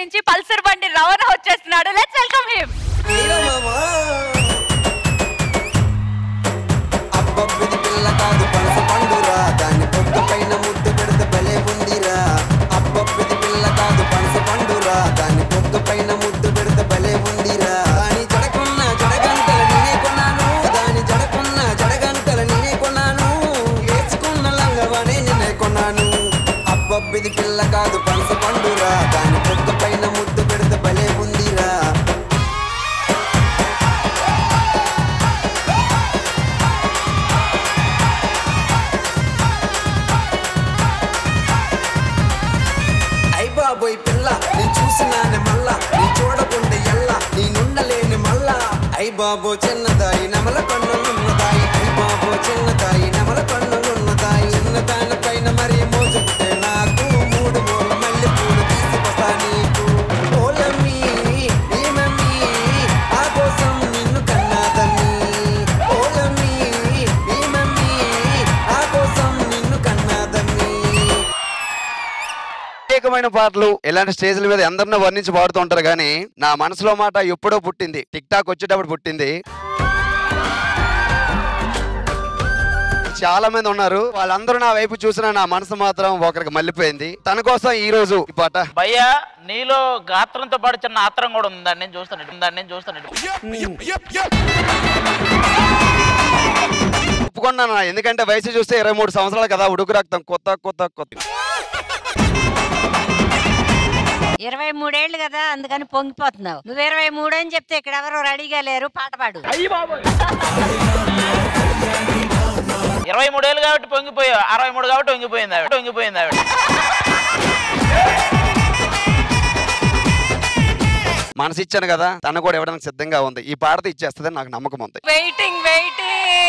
నుంచి పల్సర్ బండి రవాణా వచ్చేస్తున్నాడు లెట్స్ వెల్కమ్ హిమ్ అబ్బబ్బిది పిల్ల కాదు పనస పండురా దాని పొట్ట పైన ముద్దు పెడితే భలే ఉందిరా అబ్బబ్బిది పిల్ల కాదు పనస పండురా దాని పొట్ట పైన ముద్దు పెడితే భలే ఉందిరా దాని జడకున్న జడగంటల నేనే కొన్నాను దాని జడకున్న జడగంటల నేనే కొన్నాను వేసుకున్న లంగవానే నేనే కొన్నాను అబ్బబ్బిది పిల్ల కాదు పనస పండురా దాని పొట్ట పైన ముద్దు పెడితే భలే ఉందిరా అయ్ బాబోయ్ పిల్ల నీ చూసినానే మళ్ళా నీ చూడకుండా ఎల్లా నీ నుండలేని మళ్ళా అయ్ బాబో చిన్నదాయి నమల కన్నులున్నదాయి అయ్ బాబో చిన్నదాయి నమల కన్నులున్నదాయి చిన్నదాని పైన మరి మోజుంటే నాకు మూడు మూల మల్లె పూలు తీసుకొస్తా నీకు ఓలమ్మీ ఈ మమ్మీ ఆ కోసం నిన్ను కన్నాదమ్మీ ఓలమ్మీ ఈ మమ్మీ ఆ కోసం నిన్ను కన్నాదమ్మీ ప్రత్యేకమైన పాటలు ఇలాంటి స్టేజ్ల మీద అందరినో వర్ణించి పాడుతూ ఉంటారు కానీ నా మనసులో మాట ఎప్పుడో పుట్టింది టిక్ టాక్ వచ్చేటప్పుడు పుట్టింది చాలా మంది ఉన్నారు వాళ్ళందరూ నా వైపు చూసినా నా మనసు మాత్రం ఒకరికి మళ్ళీపోయింది తన కోసం ఈ రోజు ఈ పాట భయ్యా నీలో గాత్రంతో పాటు చిన్న ఆత్రం కూడా ఉంది దాన్ని నేను చూస్తాను దాన్ని నేను చూస్తాను ఒప్పుకున్నాను ఎందుకంటే వయసు చూస్తే ఇరవై మూడు సంవత్సరాలు కదా ఉడుకు రక్తం కొత్త కొత్త కొత్త ఇరవై మూడేళ్లు కదా అందుకని పొంగిపోతున్నావు నువ్వు ఇరవై మూడు అని చెప్తే ఇక్కడ ఎవరు రెడీగా లేరు పాట పాడు ఇరవై మూడేళ్ళు కాబట్టి పొంగిపోయావు అరవై మూడు కాబట్టి పొంగిపోయింది ఆవిడ పొంగిపోయింది ఆవిడ మనసు ఇచ్చాను కదా తను కూడా ఇవ్వడానికి సిద్ధంగా ఉంది ఈ పాటతో ఇచ్చేస్తుందని నాకు నమ్మకం ఉంది వెయిటింగ్ వెయిటింగ్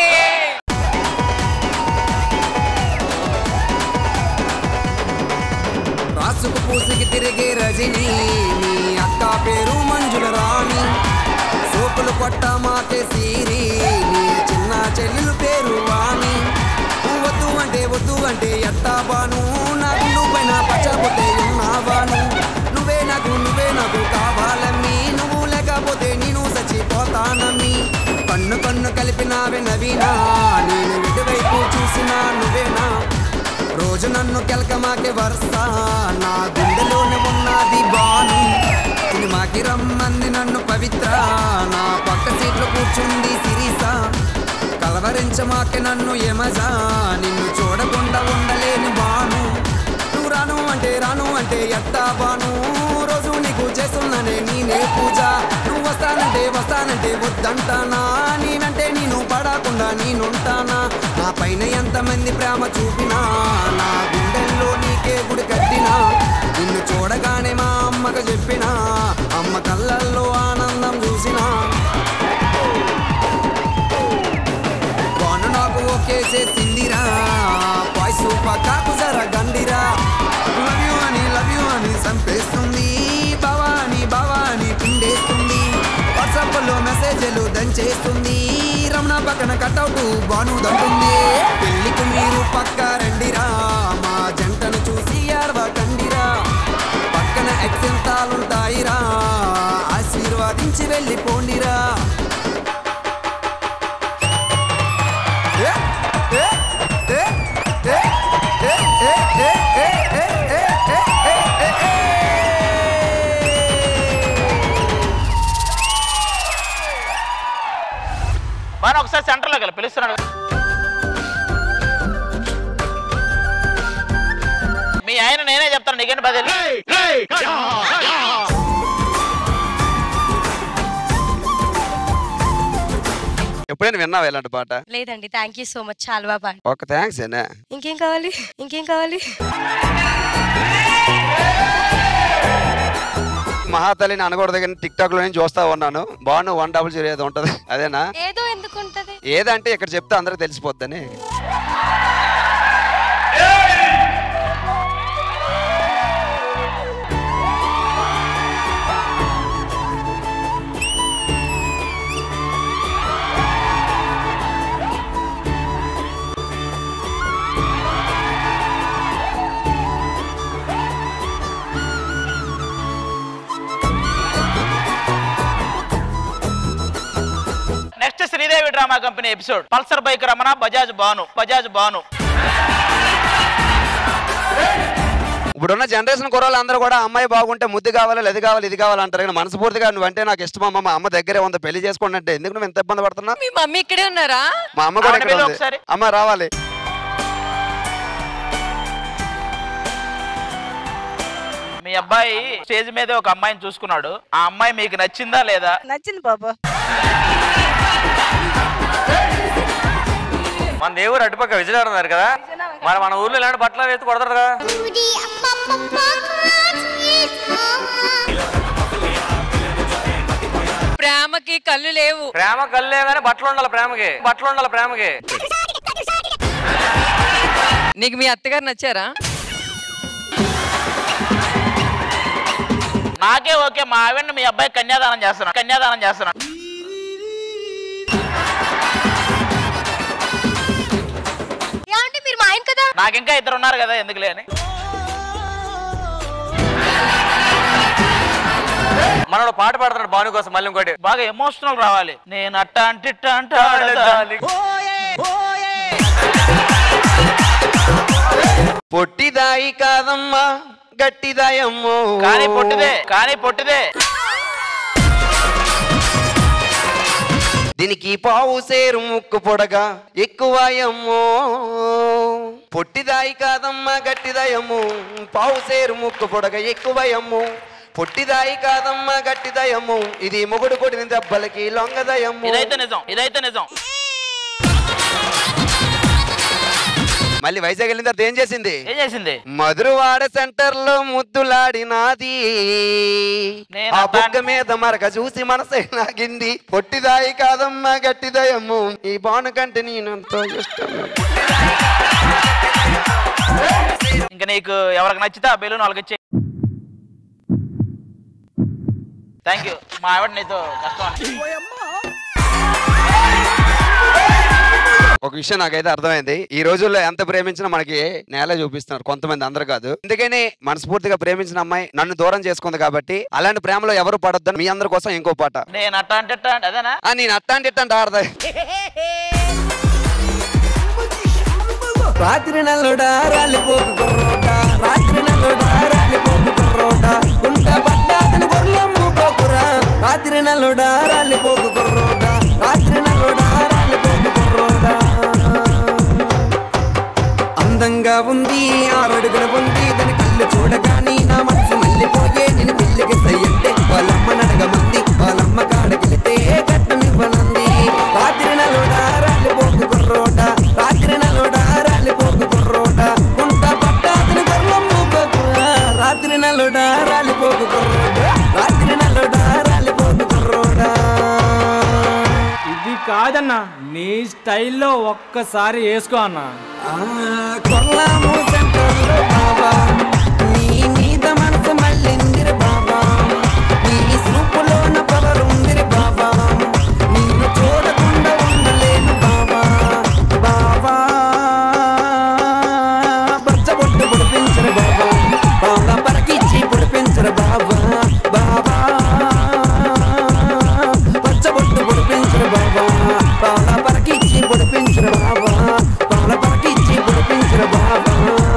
రాసుకు పూసుకి తిరిగే రజని నీ అక్క పేరు మంజుల రాణి సోపులు కొట్ట మాకే సీరి నీ చిన్న చెల్లెలు పేరు వాణి వద్దు అంటే వద్దు అంటే ఎట్టా బాను నా గుండు పైన పచ్చబోతే ఉన్నావాను నువ్వే నాకు నువ్వే నాకు కావాలమ్మి నువ్వు లేకపోతే నేను చచ్చిపోతానమ్మి కన్ను కన్ను కలిపినావే నవీనా నేను ఎటువైపు చూసినా నువ్వేనా రోజు నన్ను కెలకమాకే వరుస నా గుండెలోనే ఉన్నది బాను సినిమాకి రమ్మంది నన్ను పవిత్ర నా పక్క సీట్లో కూర్చుంది సిరీస కలవరించమాకే నన్ను యమజా నిన్ను చూడకుండా ఉండలేని బాను నువ్వు రాను అంటే రాను అంటే ఎట్టా బాను రోజు నీకు చేస్తున్నానే నేనే పూజ నువ్వు వస్తానంటే వస్తానంటే వద్దంటానా నేనంటే నేను పడకుండా నేనుంటానా నా పైన ఎంతమంది ప్రేమ చూపినా నా గుండెల్లో నీకే గుడి కట్టినా నిన్ను చూడగానే మా అమ్మకు చెప్పినా అమ్మ కళ్ళల్లో ఆనందం చూసినా బాను నాకు ఓకే చేసిందిరా వాయిస్ పక్కాకు జర గండిరా లవ్ యూ అని లవ్ యూ అని చంపేస్తుంది భవాని భవాని పిండేస్తుంది వాట్సాప్ లో మెసేజ్లు దంచేస్తుంది రమణ పక్కన కట్అవుట్ బాను దంటుంది పెళ్లికి మీరు పక్క రండిరా మా జంటను చూసి కండిరా పక్కన ఎక్సెంతాలుంటాయిరా ఆశీర్వాదించి వెళ్ళిపోండిరా బాగా ఒకసారి సెంటర్లోకి వెళ్ళి పిలుస్తున్నాడు మీ ఆయన నేనే చెప్తాను నీకేంటి బదిలీ ఎప్పుడైనా విన్నావా ఇలాంటి పాట లేదండి థ్యాంక్ యూ సో మచ్ చాలా బాగా పాడారు. ఒక థ్యాంక్స్ ఏనా ఇంకేం కావాలి ఇంకేం కావాలి మహాతల్లిని అనకూడదు కానీ టిక్ టాక్ లో నేను చూస్తా ఉన్నాను బాను వన్ డబుల్ జీరో ఏదో ఉంటది అదేనా ఏదో ఎందుకు ఉంటది ఏదంటే ఇక్కడ చెప్తే అందరికి తెలిసిపోద్దని Sridevi drama company episode Pulsar bike Ramana Bajaj Banu Bajaj Banu ఇప్పుడున్న జనరేషన్ కుర్రాళ్ళు అందరూ కూడా అమ్మాయి బాగుంటే ముద్దు కావాలి అది కావాలి ఇది కావాలి అంటారు కానీ మనస్ఫూర్తిగా నువ్వంటే నాకు ఇష్టం అమ్మ మా అమ్మ దగ్గరే ఉంది పెళ్లి చేసుకోండి అంటే ఎందుకు నువ్వు ఎంత ఇబ్బంది పడుతున్నా మీ మమ్మీ ఇక్కడే ఉన్నారా మా అమ్మ కూడా ఆవిడ ఇక్కడ మీద ఉంది. ఒకసారి. అమ్మ రావాలి మీ అబ్బాయి స్టేజ్ మీద ఒక అమ్మాయిని చూసుకున్నాడు ఆ అమ్మాయి మీకు నచ్చిందా లేదా నచ్చింది బాబా మన దేవుడు అటుపక్క విజయనగరం ఉన్నారు కదా మరి మన ఊర్లో ఇలాంటి బట్టలు వేసి కొడతారు కదా ప్రేమకి కళ్ళు లేవు ప్రేమ కల్లే కానీ బట్టలు ఉండాలి ప్రేమకి బట్టలు ఉండాలి ప్రేమకి నీకు మీ అత్తగారు నచ్చారా నాకే ఓకే మా ఆవిడని మీ అబ్బాయి కన్యాదానం చేస్తున్నా కన్యాదానం చేస్తున్నా ఏమంటే మీరు మా ఆయన కదా నాకు ఇంకా ఇద్దరు ఉన్నారు కదా ఎందుకులే అని మనోడు పాట పాడుతున్నాడు భాను కోసం మళ్ళీ ఇంకోటి బాగా ఎమోషనల్ రావాలి నేను అట్ట అంటే ఇట్ట అంట పొట్టిదాయి కాదమ్మా గట్టిదాయమ్మో కానీ పొట్టిదే కానీ పొట్టిదే దీనికి పావు సేరు ముక్కు పొడగా ఎక్కువాయమ్మో పొట్టిదాయి కాదమ్మా గట్టిదాయమ్ము పావు సేరు ముక్కు పొడగా ఎక్కువయమ్ము పొట్టిదాయి కాదమ్మా గట్టిదయమ్ము ఇది మొగుడు కొట్టిన దెబ్బలకి లొంగదయమ్ము ఇదైతే నిజం ఇదైతే నిజం మళ్ళీ వైజాగ్ వెళ్ళిన తర్వాత ఏం చేసింది ఏం చేసింది మధురవాడ సెంటర్ లో ముద్దులాడినాది నేను ఆ అట్లా- బుగ్గ మీద మరక చూసి మనసే నాగింది పొట్టిదాయి కాదమ్మా గట్టిదయమ్ము ఈ బాను కంటే నేను ఎంతో ఇష్టం ఇంకా నీకు ఎవరికి నచ్చితే ఆ బెలూన్ వాళ్ళకి ఇచ్చే థ్యాంక్ యూ మా ఆవిడ నీతో కష్టం అని. ఒక విషయం నాకైతే అర్థమైంది ఈ రోజుల్లో ఎంత ప్రేమించినా మనకి నేల చూపిస్తున్నారు కొంతమంది అందరు కాదు అందుకని మనస్ఫూర్తిగా ప్రేమించిన అమ్మాయి నన్ను దూరం చేసుకుంది కాబట్టి అలాంటి ప్రేమలో ఎవరు పడొద్దని మీ అందరి కోసం ఇంకో పాట నేను అట్ట అంటే ఇట్ట అంటే అదేనా ఆ, నేను అట్టాంటి ఇట్టంటే ఆడదా రాత్రి నల్లుడా రాలిపోకు కుర్రోట రాత్రి నల్లుడా రాలిపోకు కుర్రోట గుంట పడ్డాదని గొర్రెమ్ము పోకురా రాత్రి నల్లుడా రాలిపోకు కుర్రోట రాత్రి నల్లుడా రాలిపోకు కుర్రోట అందంగా ఉంది ఆరడుగుల ఉంది దాని కళ్ళు చూడగాని నా మనసు మళ్ళీపోయే నేను పెళ్లికి సయ్యంటే వాళ్ళమ్మ నడగమంది వాళ్ళమ్మ కాడకెళితే కట్టమివ్వనంది రాత్రి నలుడా రాలిపోకు కుర్రోట రాత్రి నలుడా రాలిపోకు కుర్రోట గుంట పట్టాదని గొర్రెమ్ము పోకురా రాత్రి నలుడా రాలిపోకు కుర్రోట రాత్రి నలుడా రాలిపోకు కుర్రోడా ఇది కాదన్నా నీ స్టైల్లో ఒక్కసారి వేసుకో అన్నా ఆ, కొల్లాము సెంటర్లో బాబా నీ మీద మనసు మళ్ళిందిరి బాబా నీ సూపులోన పవరుందిరి బాబా నిన్ను చూడకుండా ఉండలేను బాబా బాబా బచ్చబొట్టు పుడిపించరు బాబా బాగా పరకిచ్చి పుడిపించరు బాబా బాబా పచ్చబొట్టు పుడిపించరు బాబా బాగా పరకిచ్చి పుడిపించరు బాబా బాగా పరకిచ్చి పుడిపించరు బాబా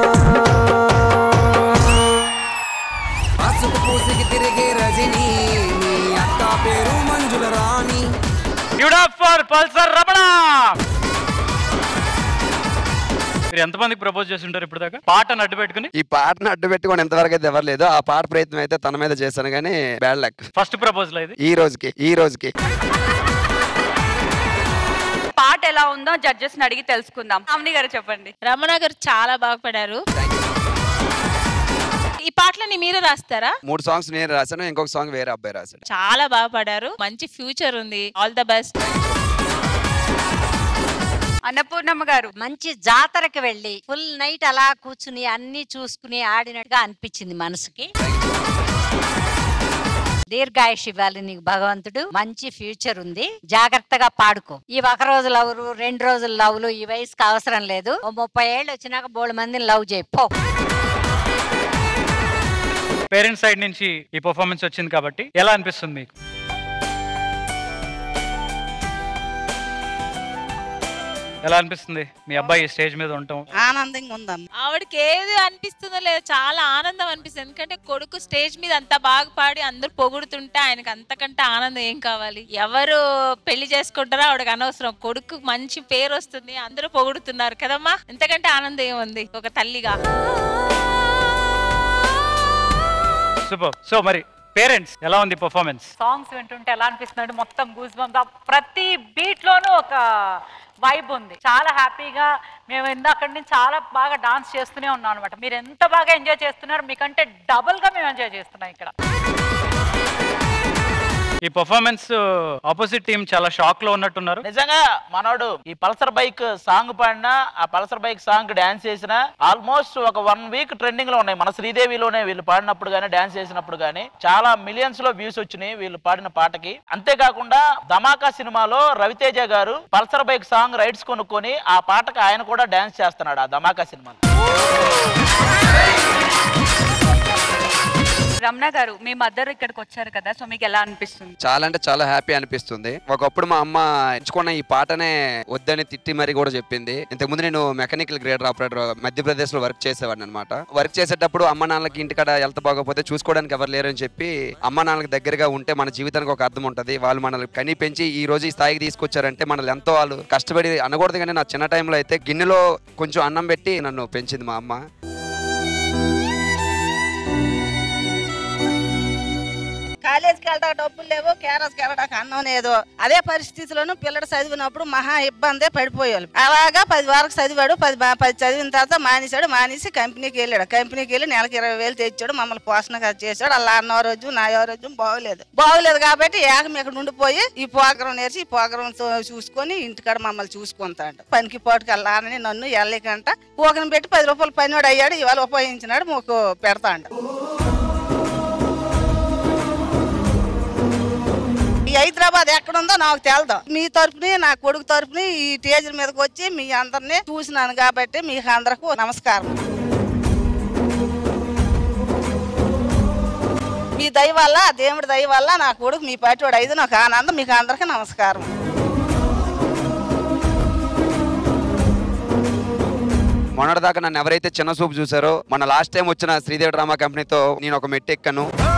పసుపు పూసికి తిరిగే రజని నీ అక్క పేరు మంజుల రాణి ఫర్ పల్సర్ రమణ మీరు ఎంతమందికి ప్రపోజ్ చేసి ఉంటారు ఇప్పుడు దాకా పాటను అడ్డు పెట్టుకుని ఈ పాటను అడ్డు పెట్టుకొని ఎంతవరకు అయితే ఎవరు లేదు ఆ పాట ప్రయత్నం అయితే తన మీద చేశాను కానీ బ్యాడ్ లక్ ఫస్ట్ ప్రపోజల్ ఇది ఈ రోజుకి ఈ రోజుకి పాట ఎలా ఉందో జడ్జెస్ అడిగి తెలుసుకుందాం అవని గారు చెప్పండి రమణ గారు చాలా బాగా పాడారు ఈ పాటలని మీరే రాస్తారా మూడు సాంగ్స్ నేను రాశాను ఇంకొక సాంగ్ వేరే అబ్బాయి రాశాడు చాలా బాగా పాడారు మంచి ఫ్యూచర్ ఉంది ఆల్ ద బెస్ట్ అన్నపూర్ణమ్మ గారు మంచి జాతరకి వెళ్ళి ఫుల్ నైట్ అలా కూర్చుని అన్ని చూసుకుని ఆడినట్టుగా అనిపించింది మనసుకి దీర్ఘాయుష్ ఇవ్వాలి నీకు భగవంతుడు మంచి ఫ్యూచర్ ఉంది జాగ్రత్తగా పాడుకో ఈ ఒక రోజు లవ్లు రెండు రోజుల లవ్లు ఈ వయసుకి అవసరం లేదు ఓ ముప్పై ఏళ్ళు వచ్చినాక బోడు మందిని లవ్ చేయి పో పేరెంట్స్ సైడ్ నుంచి ఈ పర్ఫార్మెన్స్ వచ్చింది కాబట్టి ఎలా అనిపిస్తుంది మీకు ఎలా అనిపిస్తుంది మీ అబ్బాయి స్టేజ్ మీద ఉండటం ఆనందంగా ఉందమ్మా ఆవిడకి ఏది అనిపిస్తుందో లేదు చాలా ఆనందం అనిపిస్తుంది ఎందుకంటే కొడుకు స్టేజ్ మీద అంత బాగా పాడి అందరూ పొగుడుతుంటే ఆయనకి అంతకంటే ఆనందం ఏం కావాలి ఎవరు పెళ్లి చేసుకుంటారో ఆవిడకి అనవసరం కొడుకు మంచి పేరు వస్తుంది అందరూ పొగుడుతున్నారు కదమ్మా ఎంతకంటే ఆనందం ఏముంది ఒక తల్లిగా సూపర్ సో మరి పేరెంట్స్ ఎలా ఉంది పర్ఫార్మెన్స్ సాంగ్స్ వింటుంటే ఎలా అనిపిస్తుంది మొత్తం గూస్ బంప్స్ ప్రతి బీట్ లోనూ ఒక వైబ్ ఉంది చాలా హ్యాపీగా మేము ఇందాక నుంచి చాలా బాగా డాన్స్ చేస్తూనే ఉన్నాం అనమాట మీరు ఎంత బాగా ఎంజాయ్ చేస్తున్నారు మీకంటే డబుల్ గా మేము ఎంజాయ్ చేస్తున్నాం ఇక్కడ ఈ పర్ఫార్మెన్స్ ఆపోజిట్ టీం చాలా షాక్ లో ఉన్నట్టున్నారు నిజంగా మనోడు ఈ పల్సర్ బైక్ సాంగ్ పాడినా ఆ పల్సర్ బైక్ సాంగ్ డాన్స్ చేసిన ఆల్మోస్ట్ ఒక వన్ వీక్ ట్రెండింగ్ లో ఉన్నాయి మన శ్రీదేవిలోనే వీళ్ళు పాడినప్పుడు గానీ డాన్స్ చేసినప్పుడు గానీ చాలా మిలియన్స్ లో వ్యూస్ వచ్చినాయి వీళ్ళు పాడిన పాటకి అంతేకాకుండా ధమాకా సినిమాలో రవితేజ గారు పల్సర్ బైక్ సాంగ్ రైట్స్ కొనుక్కొని ఆ పాటకి ఆయన కూడా డాన్స్ చేస్తున్నాడు ఆ ధమాకా సినిమాలో రమణ గారు మీ మదర్ ఇక్కడికి వచ్చారు కదా సో మీకు ఎలా అనిపిస్తుంది చాలా అంటే చాలా హ్యాపీ అనిపిస్తుంది ఒకప్పుడు మా అమ్మ ఎంచుకున్న ఈ పాటనే వద్దని తిట్టి మరి కూడా చెప్పింది ఇంతకుముందు నేను మెకానికల్ గ్రేడర్ ఆపరేటర్ మధ్యప్రదేశ్ లో వర్క్ చేసేవాడిని అనమాట వర్క్ చేసేటప్పుడు అమ్మ నాన్నలకి ఇంటికాడ హెల్త్ బాగోకపోతే చూసుకోవడానికి ఎవరు లేరని చెప్పి అమ్మ నాన్నలకి దగ్గరగా ఉంటే మన జీవితానికి ఒక అర్థం ఉంటుంది వాళ్ళు మనల్ని కని పెంచి ఈ రోజు ఈ స్థాయికి తీసుకొచ్చారంటే మనల్ని ఎంతో వాళ్ళు కష్టపడి అనకూడదు కానీ నా చిన్న టైంలో అయితే గిన్నెలో కొంచెం అన్నం పెట్టి నన్ను పెంచింది మా అమ్మ కాలేజీకి వెళ్ళడానికి డబ్బులు లేవు కేరస్కి వెళ్ళడానికి అన్నం లేదు అదే పరిస్థితిలోనూ పిల్లడు చదివినప్పుడు మహా ఇబ్బందే పడిపోయాడు అలాగా పది వరకు చదివాడు పది బా- పది చదివిన తర్వాత మానేశాడు మానేసి కంపెనీకి వెళ్ళాడు కంపెనీకి వెళ్ళి నెలకి ఇరవై వేలు తెచ్చాడు మమ్మల్ని పోషణ ఖర్చు చేశాడు అలా అన్న రోజు నా రోజు బాగోలేదు బాగోలేదు కాబట్టి ఏకం ఇక్కడ ఉండిపోయి ఈ పోకరం నేర్చి ఈ పోకరం చూసుకొని ఇంటికాడ మమ్మల్ని చూసుకుంటాడు పనికి పోటుకు వెళ్ళాలని నన్ను వెళ్ళకంట పోకను పెట్టి పది రూపాయలు పనివాడు అయ్యాడు ఇవాళ ఉపయోగించినాడు మాకు పెడతాడు ఈ హైదరాబాద్ ఎక్కడుందో నాకు తెలదు మీ తరపుని నా కొడుకు తరపుని ఈ స్టేజ్ మీదకి వచ్చి మీ అందరినీ చూసినాను కాబట్టి మీకు అందరికి నమస్కారం మీ దయ వల్ల ఆ దేవుడి దయ వల్ల నా కొడుకు మీ పాటివాడు ఐదు నాకు ఆనందం మీకు అందరికీ నమస్కారం మొన్నటిదాకా నన్ను ఎవరైతే చిన్న చూపు చూసారో మన లాస్ట్ టైం వచ్చిన శ్రీదేవి డ్రామా కంపెనీతో నేను ఒక మెట్టు ఎక్కాను